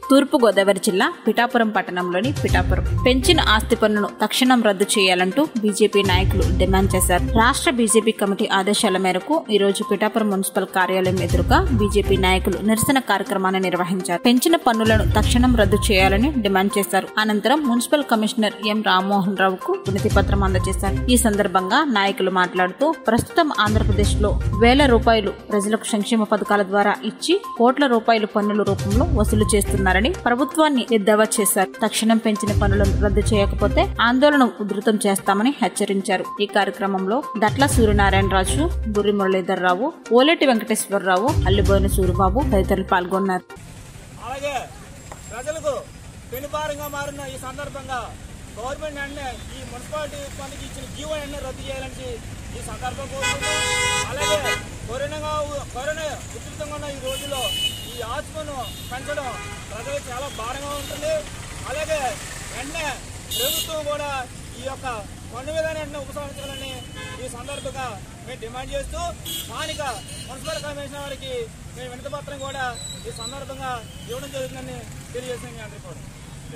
తూర్పుగోదావరి జిల్లా పిఠాపురం పట్టణంలోని పిఠాపురం పెంచిన ఆస్తి పన్నును తక్షణం రద్దు చేయాలంటూ బీజేపీ నాయకులు డిమాండ్ చేశారు రాష్ట్ర బీజేపీ కమిటీ ఆదేశాల మేరకు ఈ రోజు పిఠాపురం మున్సిపల్ కార్యాలయం ఎదురుగా బీజేపీ నాయకులు నిరసన కార్యక్రమాన్ని నిర్వహించారు పెంచిన పన్నులను తక్షణం రద్దు చేయాలని డిమాండ్ చేశారు అనంతరం మున్సిపల్ కమిషనర్ ఎం రామ్మోహన్ రావుకు వినతి పత్రం అందజేశారు ఈ సందర్భంగా నాయకులు మాట్లాడుతూ ప్రస్తుతం ఆంధ్రప్రదేశ్ లో వేల రూపాయలు ప్రజలకు సంక్షేమ పథకాల ద్వారా ఇచ్చి కోట్ల రూపాయలు పన్నుల రూపంలో వసూలు చేస్తున్నారని ప్రభుత్వాన్ని ఎద్దేవా చేశారు తక్షణం పెంచిన పన్నులను రద్దు చేయకపోతే ఆందోళన ఉధృతం చేస్తామని హెచ్చరించారు ఈ కార్యక్రమంలో దట్ల సూర్యనారాయణరాజు బుర్రి మురళీధర్రావు ఓలేటి వెంకటేశ్వరరావు అల్లిబోయిన సూరిబాబు తదితరులు పాల్గొన్నారు అలాగే ప్రజలకు పెనుభారంగా మారిన ఈ సందర్భంగా గవర్నమెంట్ వెంటనే ఈ మున్సిపాలిటీ పనికి ఇచ్చిన జీవో వెంటనే రద్దు చేయాలని ఈ సందర్భం కోరుకుంటున్నాం అలాగే కరోనా కరోనా ఉధృతంగా ఉన్న ఈ రోజుల్లో ఈ ఆత్మను పెంచడం ప్రజలకు చాలా భారంగా ఉంటుంది అలాగే వెంటనే ప్రభుత్వం కూడా ఈ యొక్క పన్ను విధానం వెంటనే ఉపసంహరించాలని ఈ సందర్భంగా మేము డిమాండ్ చేస్తూ స్థానిక మున్సిపల్ కమిషనర్ వారికి మేము వినతి పత్రం కూడా ఈ సందర్భంగా ఇవ్వడం జరుగుతుందని తెలియజేసిన మీ అందరికీ కూడా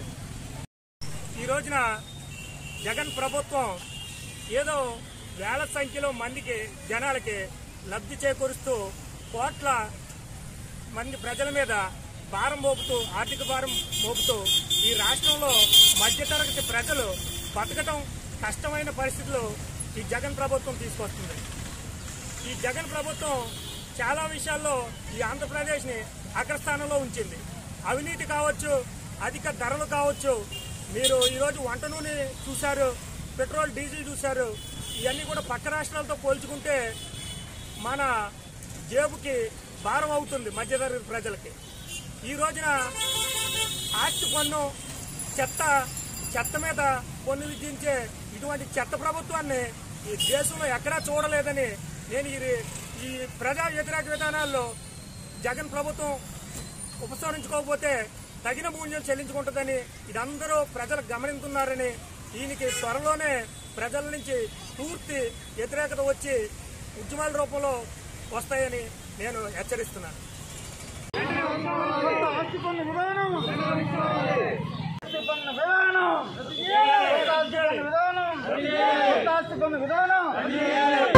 ఈ రోజున జగన్ ప్రభుత్వం ఏదో వేల సంఖ్యలో మందికి జనాలకి లబ్ధి చేకూరుస్తూ కోట్ల మంది ప్రజల మీద భారం మోపుతూ ఆర్థిక భారం మోపుతూ ఈ రాష్ట్రంలో మధ్యతరగతి ప్రజలు బతకటం కష్టమైన పరిస్థితులు ఈ జగన్ ప్రభుత్వం తీసుకొస్తుంది ఈ జగన్ ప్రభుత్వం చాలా విషయాల్లో ఈ ఆంధ్రప్రదేశ్ని అగ్రస్థానంలో ఉంచింది అవినీతి కావచ్చు అధిక ధరలు కావచ్చు మీరు ఈరోజు వంట నూనె చూశారు పెట్రోల్ డీజిల్ చూశారు ఇవన్నీ కూడా పక్క రాష్ట్రాలతో పోల్చుకుంటే మన జేబుకి భారం అవుతుంది మధ్యతరగతి ప్రజలకి ఈ రోజున ఆస్తి పన్ను చెత్త చెత్త మీద పన్ను విధించే ఇటువంటి చెత్త ప్రభుత్వాన్ని ఈ దేశంలో ఎక్కడా చూడలేదని నేను ఈ ఈ ప్రజా వ్యతిరేక విధానాల్లో జగన్ ప్రభుత్వం ఉపసంహరించుకోకపోతే తగిన మూల్యం చెల్లించుకుంటుందని ఇదందరూ ప్రజలు గమనిస్తున్నారని దీనికి త్వరలోనే ప్రజల నుంచి పూర్తి వ్యతిరేకత వచ్చి ఉద్యమాల రూపంలో వస్తాయని నేను హెచ్చరిస్తున్నాను ఆస్తిపన్ను విధానం ఆస్తిపన్ను విధానం ఆస్తిపన్ను విధానం ఆస్తిపన్ను విధానం